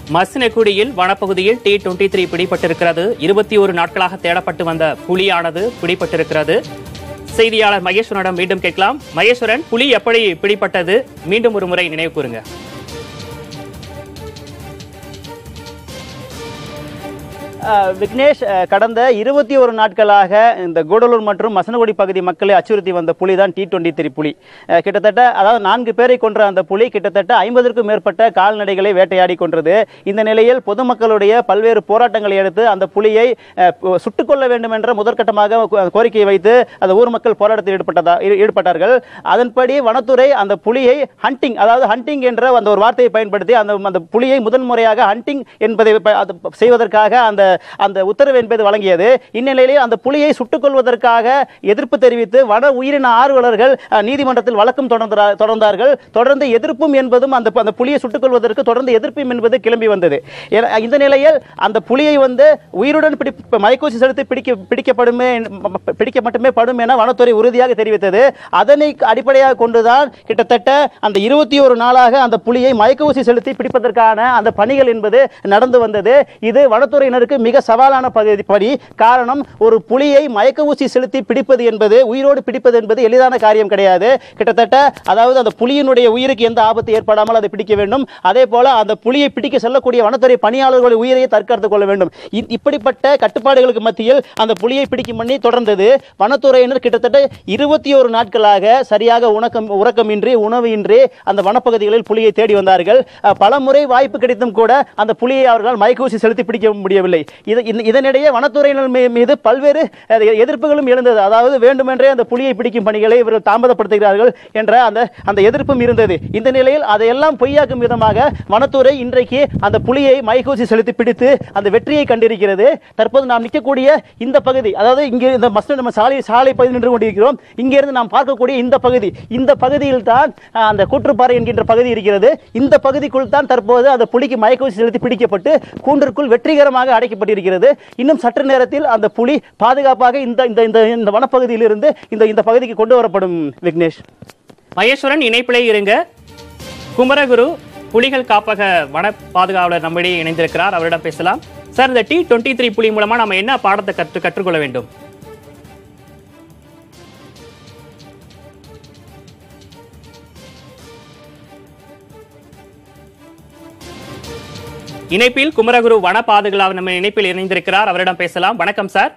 மசினகுடியில் வனப்பகுதியில் D twenty three பிடிபட்டிருக்கிறது இருபத்தி ஒரு நாட்களாக தேடப்பட்டு வந்த புலியானது பிடிபட்டிருக்கிறது செய்தியாளர் மகேஸ்வரனிடம் மீண்டும் கேட்கலாம் மகேஸ்வரன் புலி எப்படி பிடிபட்டது மீண்டும் ஒரு முறை நினைவு கூறுங்க அஹ் விக்னேஷ் அஹ் கடந்த இருபத்தி ஒரு நாட்களாக இந்த கூடலூர் மற்றும் மசனகுடி பகுதி மக்களை அச்சுறுத்தி வந்த புலி தான் டி டுவெண்ட்டி த்ரீ புலி அஹ் கிட்டத்தட்ட அதாவது நான்கு பேரை கொன்ற அந்த புலி கிட்டத்தட்ட ஐம்பதற்கும் மேற்பட்ட கால்நடைகளை வேட்டையாடி கொன்றது இந்த நிலையில் பொதுமக்களுடைய பல்வேறு போராட்டங்களை அடுத்து அந்த புலியை அஹ், பு- சுட்டுக் கொள்ள வேண்டும் என்ற முதற்கட்டமாக கோ- கோரிக்கையை வைத்து அந்த ஊர் மக்கள் போராட்டத்தில் ஈடுபட்டதா ஈ- ஈடுபட்டார்கள் அதன்படி வனத்துறை அந்த புலியை ஹண்டிங் அதாவது ஹண்டிங் என்ற அந்த ஒரு வார்த்தையை பயன்படுத்தி அந்த அந்த புலியை முதன்முறையாக ஹண்டிங் என்பதை ப- அது ப- செய்வதற்காக அந்த அந்த உத்தரவு என்பது வழங்கியது இந்நிலையில் அந்த புலியை சுட்டுக் கொள்வதற்காக எதிர்ப்பு தெரிவித்து வன உயிரின ஆர்வலர்கள் அஹ், நீதிமன்றத்தில் வழக்கம் தொடர்ந்தா- தொடர்ந்தார்கள் தொடர்ந்து எதிர்ப்பும் என்பதும் அந்த அந்த புலியை சுட்டுக் கொள்வதற்கு தொடர்ந்து எதிர்ப்பும் என்பது கிளம்பி வந்தது என- இந்த நிலையில் அந்த புலியை வந்து உயிருடன் பிடி மயக்கூசி செலுத்தி பிடிக்க பிடிக்கப்படுமே ம- ம- பிடிக்க மட்டுமே படும் என வனத்துறை உறுதியாக தெரிவித்தது அதனை அடிப்படையாக கொண்டுதான் கிட்டத்தட்ட அந்த இருபத்தி ஒரு நாளாக அந்த புலியை மயக்க ஊசி செலுத்தி பிடிப்பதற்கான அந்த பணிகள் என்பது நடந்து வந்தது இது வனத்துறையினருக்கு மிக சவாலான பகுதி படி காரணம் ஒரு புலியை மயக்க ஊசி செலுத்தி பிடிப்பது என்பது உயிரோடு பிடிப்பது என்பது எளிதான காரியம் கிடையாது கிட்டத்தட்ட அதாவது அந்த புலியினுடைய உயிருக்கு எந்த ஆபத்து ஏற்படாமல் அதை பிடிக்க வேண்டும் அதே போல அந்த புலியை பிடிக்க செல்லக்கூடிய வனத்துறை பணியாளர்களுடைய உயிரையை தற்காத்துக் கொள்ள வேண்டும் இ- இப்படிப்பட்ட கட்டுப்பாடுகளுக்கு மத்தியில் அந்த புலியை பிடிக்கும் பண்ணி தொடர்ந்தது வனத்துறையினர் கிட்டத்தட்ட இருபத்தி ஒரு நாட்களாக சரியாக உணக்கம் உறக்கமின்றி உணவு இன்றி அந்த வனப்பகுதிகளில் புலியை தேடி வந்தார்கள் அஹ், பல முறை வாய்ப்பு கிடைத்தும் கூட அந்த புலியை அவர்களால் மயக்கூசி செலுத்தி பிடிக்க முடியவில்லை இது இந்த- இதனிடையே வனத்துறையினர் மீ- மீது பல்வேறு அஹ், எதிர்ப்புகளும் எழுந்தது அதாவது வேண்டுமென்றே அந்த புலியை பிடிக்கும் பணிகளை இவர்கள் தாமதப்படுத்துகிறார்கள் என்ற அந்த அந்த எதிர்ப்பும் இருந்தது இந்த நிலையில் அதையெல்லாம் பொய்யாக்கும் விதமாக வனத்துறை இன்றைக்கு அந்த புலியை மைகூசி செலுத்தி பிடித்து அந்த வெற்றியை கண்டிருக்கிறது தற்போது நாம் நிற்கக்கூடிய இந்த பகுதி அதாவது இங்கே இந்த மஸ்ட் நம்ம சாலை சாலை பகுதி நின்று கொண்டிருக்கிறோம் இங்கிருந்து நாம் பார்க்கக்கூடிய இந்த பகுதி இந்த பகுதியில் தான் அஹ், அந்த கூற்றுப்பாறை என்கின்ற பகுதி இருக்கிறது இந்த பகுதிக்குள் தான் தற்போது அந்த புலிக்கு மயக்கூசி செலுத்தி பிடிக்கப்பட்டு கூண்டிற்குள் வெற்றிகரமாக அடைக்கப்பட்டிருக்கிறது இன்னும் சற்று நேரத்தில் அந்த புலி பாதுகாப்பாக இந்த இந்த இந்த இந்த வனப்பகுதியிலிருந்து இந்த இந்த பகுதிக்கு கொண்டு வரப்படும் விக்னேஷ் மகேஸ்வரன் இணைப்பிலே இருங்க குமரகுரு புலிகள் காப்பக வன பாதுகாவலர் நம்மிடையே இணைந்திருக்கிறார் அவரிடம் பேசலாம் சார் இந்த டி டுவெண்ட்டி த்ரீ புலி மூலமா நம்ம என்ன பாடத்தை கற்று கற்றுக்கொள்ள வேண்டும் இணைப்பில் குமரகுரு வன பாதுகாவலர் நம்ம இணைப்பில் இணைந்திருக்கிறார் அவரிடம் பேசலாம் வணக்கம் சார்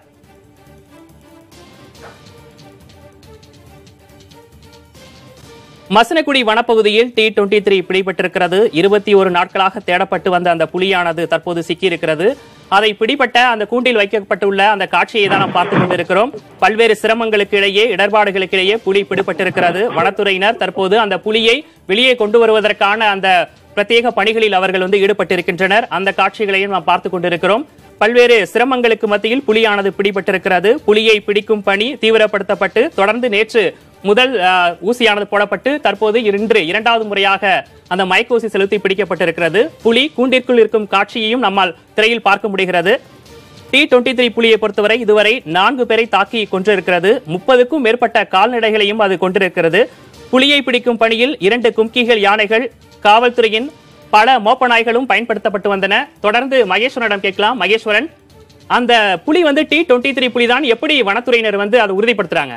மசனகுடி வனப்பகுதியில் டி டுவெண்ட்டி த்ரீ பிடிபட்டிருக்கிறது இருபத்தி ஒரு நாட்களாக தேடப்பட்டு வந்த அந்த புலியானது தற்போது சிக்கியிருக்கிறது அதை பிடிபட்ட அந்த கூண்டில் வைக்கப்பட்டுள்ள அந்த காட்சியை தான் நாம் பார்த்துக் கொண்டிருக்கிறோம் பல்வேறு சிரமங்களுக்கு இடையே இடர்பாடுகளுக்கு இடையே புலி பிடிபட்டிருக்கிறது வனத்துறையினர் தற்போது அந்த புலியை வெளியே கொண்டு வருவதற்கான அந்த பிரத்யேக பணிகளில் அவர்கள் வந்து ஈடுபட்டிருக்கின்றனர் அந்த காட்சிகளையும் நாம் பார்த்துக் கொண்டிருக்கிறோம் பல்வேறு சிரமங்களுக்கு மத்தியில் புலியானது பிடிபட்டிருக்கிறது புலியை பிடிக்கும் பணி தீவிரப்படுத்தப்பட்டு தொடர்ந்து நேற்று முதல் அஹ், ஊசியானது போடப்பட்டு தற்போது இன்று இரண்டாவது முறையாக அந்த மயக்க ஊசி செலுத்தி பிடிக்கப்பட்டிருக்கிறது புலி கூண்டிற்குள் இருக்கும் காட்சியையும் நம்மால் திரையில் பார்க்க முடிகிறது டி டுவெண்ட்டி த்ரீ புலியை பொறுத்தவரை இதுவரை நான்கு பேரை தாக்கி கொண்டிருக்கிறது முப்பதுக்கும் மேற்பட்ட கால்நடைகளையும் அது கொண்டிருக்கிறது புலியை பிடிக்கும் பணியில் இரண்டு கும்கிகள் யானைகள் காவல்துறையின் பல மோப்ப நாய்களும் பயன்படுத்தப்பட்டு வந்தன தொடர்ந்து மகேஸ்வரனிடம் கேட்கலாம் மகேஸ்வரன் அந்த புலி வந்து டி டுவெண்ட்டி த்ரீ புலி தான் எப்படி வனத்துறையினர் வந்து அதை உறுதிப்படுத்துறாங்க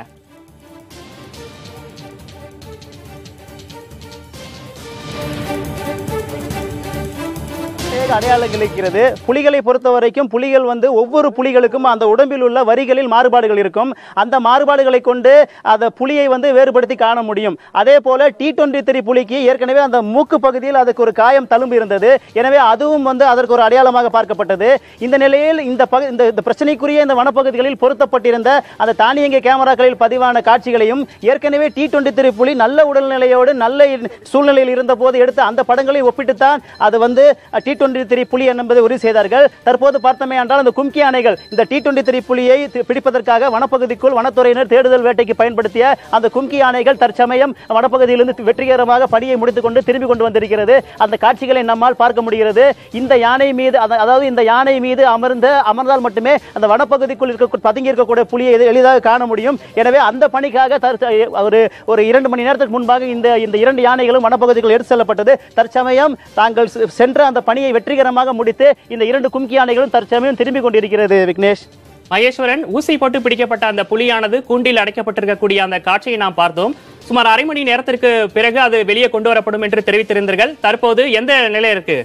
பிரத்யேக அடையாளங்கள் இருக்கிறது புலிகளை பொறுத்த வரைக்கும் புலிகள் வந்து ஒவ்வொரு புலிகளுக்கும் அந்த உடம்பில் உள்ள வரிகளில் மாறுபாடுகள் இருக்கும் அந்த மாறுபாடுகளை கொண்டு அந்த புலியை வந்து வேறுபடுத்தி காண முடியும் அதே போல டி டுவெண்ட்டி த்ரீ புலிக்கு ஏற்கனவே அந்த மூக்கு பகுதியில் அதுக்கு ஒரு காயம் தழும்பு இருந்தது எனவே அதுவும் வந்து அதற்கு ஒரு அடையாளமாக பார்க்கப்பட்டது இந்த நிலையில் இந்த பகு இந்த இந்த பிரச்சனைக்குரிய இந்த வனப்பகுதிகளில் பொருத்தப்பட்டிருந்த அந்த தானியங்கி கேமராக்களில் பதிவான காட்சிகளையும் ஏற்கனவே டி டுவெண்ட்டி த்ரீ புலி நல்ல உடல்நிலையோடு நல்ல சூழ்நிலையில் இருந்த போது எடுத்த அந்த படங்களை ஒப்பிட்டுத்தான் அது வந்து டி டுவெண்ட்டி த்ரீ புலி என்பதை உறுதி செய்தார்கள் தற்போது பார்த்தமே என்றால் அந்த கும்கி யானைகள் இந்த டி டுவெண்ட்டி த்ரீ புலியை தி- பிடிப்பதற்காக வனப்பகுதிக்குள் வனத்துறையினர் தேடுதல் வேட்டைக்கு பயன்படுத்திய அந்த கும்கி யானைகள் தற்சமயம் வனப்பகுதியிலிருந்து வெற்றிகரமாக பணியை முடித்துக் கொண்டு திரும்பி கொண்டு வந்திருக்கிறது அந்த காட்சிகளை நம்மால் பார்க்க முடிகிறது இந்த யானை மீது அத- அதாவது இந்த யானை மீது அமர்ந்த அமர்ந்தால் மட்டுமே அந்த வனப்பகுதிக்குள் இருக்க பதுங்கி இருக்கக்கூடிய புலியை எளி- எளிதாக காண முடியும் எனவே அந்த பணிக்காக தற்ச- ஒரு ஒரு இரண்டு மணி நேரத்துக்கு முன்பாக இந்த இந்த இரண்டு யானைகளும் வனப்பகுதிக்குள் எடுத்து செல்லப்பட்டது தற்சமயம் தாங்கள் செ- சென்ற அந்த பணியை வெற்றி வெற்றிகரமாக முடித்து இந்த இரண்டு கும்கி யானைகளும் தற்சமயம் திரும்பி கொண்டிருக்கிறது விக்னேஷ் மகேஸ்வரன் ஊசி போட்டு பிடிக்கப்பட்ட அந்த புலியானது கூண்டில் அடைக்கப்பட்டிருக்கக்கூடிய அந்த காட்சியை நாம் பார்த்தோம் சுமார் அரை மணி நேரத்திற்கு பிறகு அது வெளியே கொண்டு வரப்படும் என்று தெரிவித்திருந்தீர்கள் தற்போது எந்த நிலை இருக்கு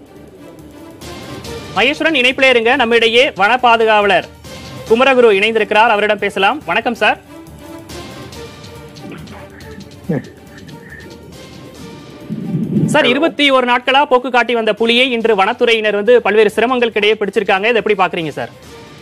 மகேஸ்வரன் இணைப்பிலே இருங்க நம்மிடையே வன பாதுகாவலர் குமரகுரு இணைந்திருக்கிறார் அவரிடம் பேசலாம் வணக்கம் சார் சார் இருபத்தி ஒரு நாட்களா போக்கு காட்டி வந்த புலியை இன்று வனத்துறையினர் வந்து பல்வேறு சிரமங்களுக்கு இடையே பிடிச்சிருக்காங்க இதை எப்படி பாக்குறீங்க சார்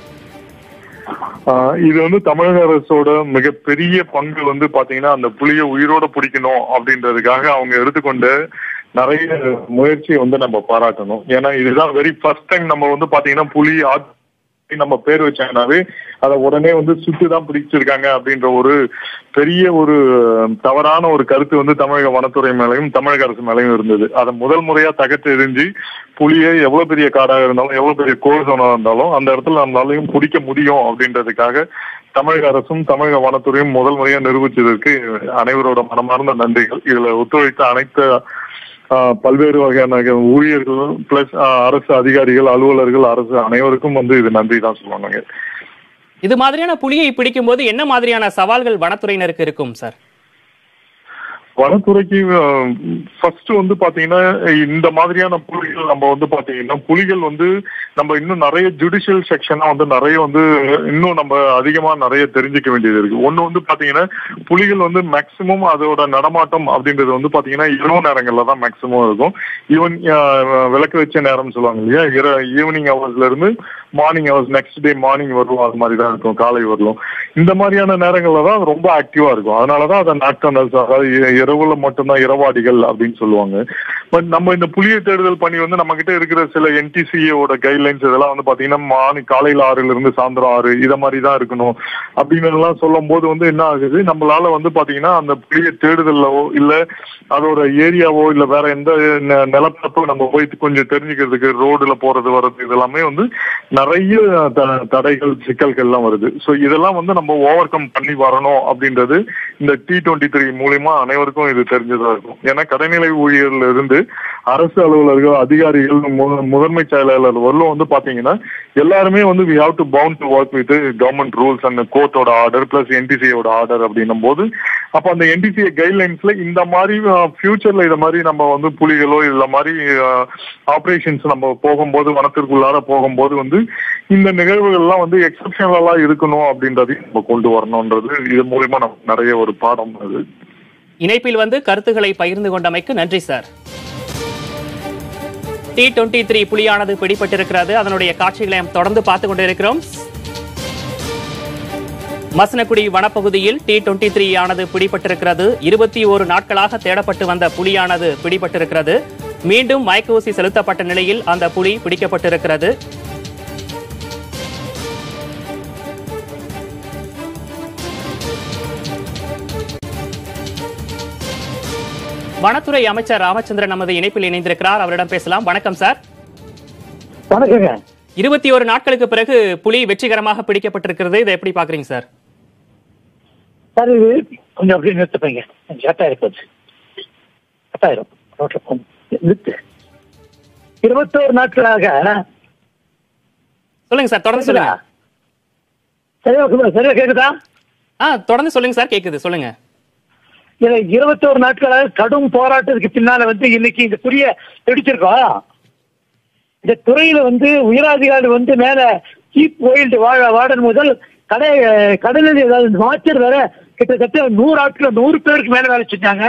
ஆஹ் இது வந்து தமிழக அரசோட மிகப்பெரிய பங்கு வந்து பாத்தீங்கன்னா அந்த புலியை உயிரோட பிடிக்கணும் அப்படின்றதுக்காக அவங்க எடுத்துக்கொண்ட நிறைய முயற்சியை வந்து நம்ம பாராட்டணும் ஏன்னா இதுதான் வெரி ஃபர்ஸ்ட் டைம் நம்ம வந்து பாத்தீங்கன்னா புலி ஆ- நம்ம பேர் வச்சாங்கனாவே அதை உடனே வந்து சுட்டு தான் பிடிச்சிருக்காங்க அப்படின்ற ஒரு பெரிய ஒரு தவறான ஒரு கருத்து வந்து தமிழக வனத்துறை மேலையும் தமிழக அரசு மேலையும் இருந்தது அதை முதல் முறையா தகர்த்து எரிஞ்சு புலியை எவ்வளவு பெரிய காடாக இருந்தாலும் எவ்வளவு பெரிய கோசோனா இருந்தாலும் அந்த இடத்துல நம்மளாலையும் பிடிக்க முடியும் அப்படின்றதுக்காக தமிழக அரசும் தமிழக வனத்துறையும் முதல் முறையா நிரூபிச்சதற்கு அனைவரோட மனமார்ந்த நன்றிகள் இதுல ஒத்துழைத்த அனைத்து ஆஹ், பல்வேறு வகையான ஊழியர்கள் பிளஸ் அரசு அதிகாரிகள் அலுவலர்கள் அரசு அனைவருக்கும் வந்து இது நன்றி தான் சொல்லுவாங்க இது மாதிரியான புலியை பிடிக்கும் போது என்ன மாதிரியான சவால்கள் வனத்துறையினருக்கு இருக்கும் சார் வனத்துறைக்கு ஃபர்ஸ்ட் வந்து பாத்தீங்கன்னா இந்த மாதிரியான புலிகள் நம்ம வந்து பாத்தீங்கன்னா புலிகள் வந்து நம்ம இன்னும் நிறைய ஜுடிஷியல் செக்ஷனா வந்து நிறைய வந்து இன்னும் நம்ம அதிகமா நிறைய தெரிஞ்சுக்க வேண்டியது இருக்கு ஒண்ணு வந்து பாத்தீங்கன்னா புலிகள் வந்து மேக்சிமம் அதோட நடமாட்டம் அப்படின்றது வந்து பாத்தீங்கன்னா இரவு நேரங்கள்ல தான் மேக்சிமம் இருக்கும் ஈவன் விளக்கு வச்ச நேரம்னு சொல்லுவாங்க இல்லையா ஈவினிங் ஹவர்ஸ்ல இருந்து morning hours next day morning வரும் அது மாதிரி தான் இருக்கும் காலை வரலும் இந்த மாதிரியான நேரங்கள்ல தான் அது ரொம்ப ஆக்டிவா இருக்கும் அதனாலதான் அதை நாக்டர்னல்ஸ் அதாவது இ- இரவுல மட்டும்தான் இரவாடிகள் அப்படின்னு சொல்லுவாங்க பட் நம்ம இந்த புலியை தேடுதல் பண்ணி வந்து நம்ம கிட்ட இருக்கிற சில என்டிசிஏவோட கைட்லைன்ஸ் இதெல்லாம் வந்து பாத்தீங்கன்னா மார்னிங் காலையில ஆறுல இருந்து சாயந்தரம் ஆறு இத மாதிரி தான் இருக்கணும் அப்படின்னு எல்லாம் சொல்லும் போது வந்து என்ன ஆகுது நம்மளால வந்து பாத்தீங்கன்னா அந்த புலியை தேடுதல்லவோ இல்ல அதோட ஏரியாவோ இல்ல வேற எந்த நெ- நிலப்பரப்போ நம்ம போய் கொஞ்சம் தெரிஞ்சுக்கிறதுக்கு ரோடுல போறது வர்றது இதெல்லாமே வந்து நிறைய த- தடைகள் சிக்கல்கள் எல்லாம் வருது சோ இதெல்லாம் வந்து நம்ம ஓவர் கம் பண்ணி வரணும் அப்படின்றது இந்த டி டுவெண்ட்டி த்ரீ மூலியமா அனைவருக்கும் இது தெரிஞ்சதா இருக்கும் ஏன்னா கடைநிலை ஊழியர்ல இருந்து அரசு அலுவலர்கள் அதிகாரிகள் மு- முதன்மை செயலாளர் வரலும் வந்து பாத்தீங்கன்னா எல்லாருமே வந்து we have to bound to work with government rules and கோர்ட்டோட ஆர்டர் பிளஸ் என்டிசியோட ஆர்டர் அப்படின்னும் போது அப்ப அந்த என்டிசிஏ கைட்லைன்ஸ்ல இந்த மாதிரி ஃபியூச்சர்ல இத மாதிரி நம்ம வந்து புலிகளோ இல்ல மாதிரி ஆபரேஷன்ஸ் நம்ம போகும்போது வனத்திற்குள்ளார போகும்போது வந்து இந்த நிகழ்வுகள்லாம் வந்து எக்ஸப்ஷனலா இருக்கணும் அப்படின்றதையும் நம்ம கொண்டு வரணும்ன்றது இது மூலியமா நமக்கு நிறைய ஒரு பாடம் அது இணைப்பில் வந்து கருத்துக்களை பகிர்ந்து கொண்டமைக்கு நன்றி சார் டி டுவெண்ட்டி த்ரீ புலியானது பிடிபட்டிருக்கிறது அதனுடைய காட்சிகளை நாம் தொடர்ந்து பார்த்து கொண்டிருக்கிறோம் மசனக்குடி வனப்பகுதியில் டி டுவெண்ட்டி த்ரீ ஆனது பிடிபட்டிருக்கிறது இருபத்தி ஒரு நாட்களாக தேடப்பட்டு வந்த புலியானது பிடிபட்டிருக்கிறது மீண்டும் மயக்க ஊசி செலுத்தப்பட்ட நிலையில் அந்த புலி பிடிக்கப்பட்டிருக்கிறது வனத்துறை அமைச்சர் ராமச்சந்திரன் நமது இணைப்பில் இணைந்திருக்கிறார் அவரிடம் பேசலாம் வணக்கம் சார் வணக்கங்க இருபத்தி ஒரு நாட்களுக்கு பிறகு புலி வெற்றிகரமாக பிடிக்கப்பட்டிருக்கிறது இதை எப்படி பாக்குறீங்க சார் சார் இது கொஞ்சம் அப்படியே நிறுத்துப்பீங்க கொஞ்சம் கட்டாயிரம் போச்சு கட்டாயிரம் ரோட்ல போங்க. நிறுத்து இருபத்தோரு நாட்களாக சொல்லுங்க சார் தொடர்ந்து சொல்லுங்க சரியா கேக்குதா? சரியா கேக்குதா ஆ தொடர்ந்து சொல்லுங்க சார் கேக்குது சொல்லுங்க இதுல இருபத்தோரு நாட்களாக கடும் போராட்டத்துக்கு பின்னால வந்து இன்னைக்கு இந்த புரிய பிடிச்சிருக்கோம் இந்த துறையில வந்து உயரதிகாரி வந்து மேல சீப் ஒயில்டு வாழ வார்டன் முதல் கடை கடலில் ஏதாவது மாச்சர் வேற கிட்டத்தட்ட நூறு ஆட்கள் நூறு பேருக்கு மேல வேலை செஞ்சாங்க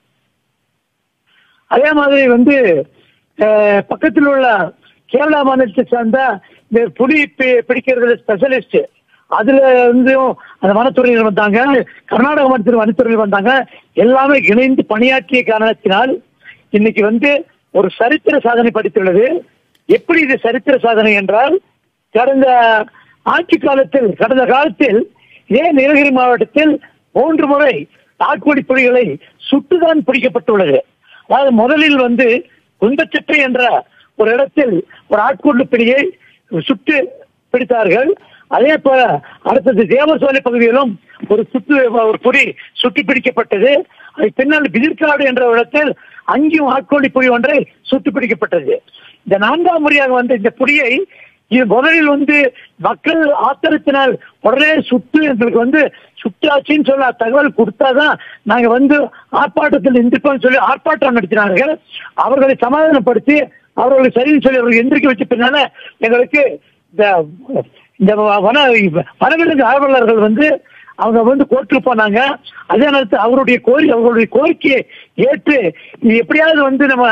அதே மாதிரி வந்து அஹ், பக்கத்தில் உள்ள கேரளா மாநிலத்தை சார்ந்த இந்த புலி பி- பிடிக்கிறதுல ஸ்பெஷலிஸ்ட் அதுல இருந்தும் அந்த வனத்துறையினர் வந்தாங்க கர்நாடக மாநிலத்தில் வனத்துறையினர் வந்தாங்க எல்லாமே இணைந்து பணியாற்றிய காரணத்தினால் இன்னைக்கு வந்து ஒரு சரித்திர சாதனை படித்துள்ளது எப்படி இது சரித்திர சாதனை என்றால் கடந்த ஆட்சி காலத்தில் கடந்த காலத்தில் இதே நீலகிரி மாவட்டத்தில் மூன்று முறை ஆட்கொடி புலிகளை சுட்டுதான் பிடிக்கப்பட்டுள்ளது அதாவது முதலில் வந்து குந்தச்சட்டை என்ற ஒரு இடத்தில் ஒரு ஆட்கொண்டு பிடியை சுட்டு பிடித்தார்கள் அதே போல அடுத்தது தேவசோலை பகுதியிலும் ஒரு சுட்டு ஒரு புலி சுட்டு பிடிக்கப்பட்டது அது பின்னால் பிதிர்காடு என்ற இடத்தில் அங்கேயும் ஆட்கோழி புலி ஒன்றை சுட்டு பிடிக்கப்பட்டது இந்த நான்காம் முறையாக வந்த இந்த புலியை இது முதலில் வந்து மக்கள் ஆத்திரத்தினால் உடனே சுட்டு எங்களுக்கு வந்து சுட்டாச்சின்னு சொல்ல தகவல் கொடுத்தாதான் நாங்க வந்து ஆர்ப்பாட்டத்தில் எந்திரிப்போம் சொல்லி ஆர்ப்பாட்டம் நடத்தினார்கள் அவர்களை சமாதானப்படுத்தி அவர்களை சரின்னு சொல்லி அவர்கள் எந்திரிக்க வச்ச பின்னால எங்களுக்கு இந்த இந்த வன வனவிலங்கு ஆர்வலர்கள் வந்து அவங்க வந்து கோர்ட்டுக்கு போனாங்க அதே நேரத்தில் அவருடைய கோரி அவர்களுடைய கோரிக்கையை ஏற்று இது எப்படியாவது வந்து நம்ம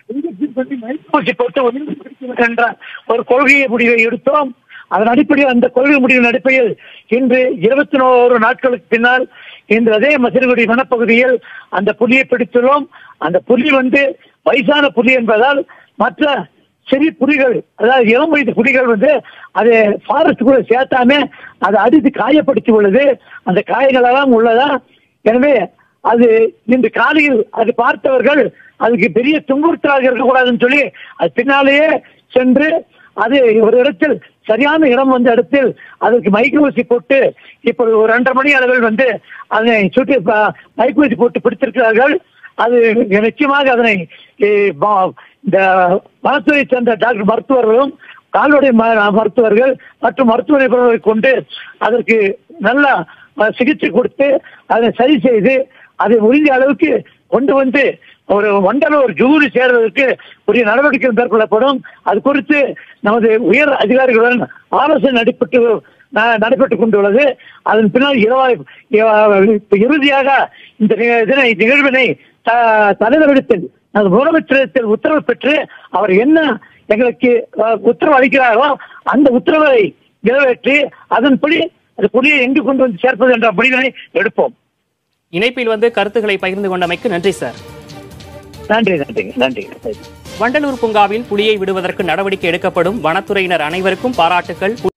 மைப்பூசி போட்டு ஒழுங்குபடுத்த என்ற ஒரு கொள்கையை முடிவை எடுத்தோம் அதன் அடிப்படையில் அந்த கொள்கை முடிவின் அடிப்படையில் இன்று இருபத்தி நோரு நாட்களுக்கு பின்னால் இன்று அதே மசினகுடி வனப்பகுதியில் அந்த புலியை பிடித்துள்ளோம் அந்த புலி வந்து வயசான புலி என்பதால் மற்ற சிறிய புலிகள் அதாவது இளம் வயது புலிகள் வந்து அது ஃபாரஸ்டுக்குள்ள சேர்த்தாம அதை அடித்து காயப்படுத்தி உள்ளது அந்த காயங்களெல்லாம் உள்ளதா எனவே அது இன்று காலையில் அது பார்த்தவர்கள் அதுக்கு பெரிய துன்புறுத்தலாக இருக்கக்கூடாதுன்னு சொல்லி அது பின்னாலேயே சென்று அது ஒரு இடத்தில் சரியான இடம் வந்த இடத்தில் அதற்கு மைக்கு ஊசி போட்டு இப்பொழுது ஒரு ரெண்டரை மணி அளவில் வந்து அதனை சுற்றி ப- மைக்கு ஊசி போட்டு பிடித்திருக்கிறார்கள் அது நிச்சயமாக அதனை எ, ப- இந்த வனத்துறை சேர்ந்த டாக்டர் மருத்துவர்களும் கால்நடை ம- மருத்துவர்கள் மற்றும் மருத்துவ நிபுணர்களை கொண்டு அதற்கு நல்ல அஹ், சிகிச்சை கொடுத்து அதை சரி செய்து அதை உரிய அளவுக்கு கொண்டு வந்து ஒரு மண்டல ஒரு ஜூரி சேர்வதற்கு உரிய நடவடிக்கைகள் மேற்கொள்ளப்படும் அது குறித்து நமது உயர் அதிகாரிகளுடன் ஆலோசனை நடைபெற்று ந- நடைபெற்றுக் கொண்டுள்ளது அதன் பின்னால் இரவா இப்ப இறுதியாக இந்த நி- இதனை நிகழ்வினை த- தலைவரிடத்தில் அது முதலமைச்சரிடத்தில் உத்தரவு பெற்று அவர் என்ன எங்களுக்கு அஹ், உத்தரவு அளிக்கிறாரோ அந்த உத்தரவை நிறைவேற்றி அதன்படி அந்த புலியை எங்கு கொண்டு வந்து சேர்ப்பது என்ற முடிவினை எடுப்போம் இணைப்பில் வந்து கருத்துக்களை பகிர்ந்து கொண்டமைக்கு நன்றி சார் நன்றி நன்றி நன்றி வண்டலூர் பூங்காவில் புலியை விடுவதற்கு நடவடிக்கை எடுக்கப்படும் வனத்துறையினர் அனைவருக்கும் பாராட்டுக்கள்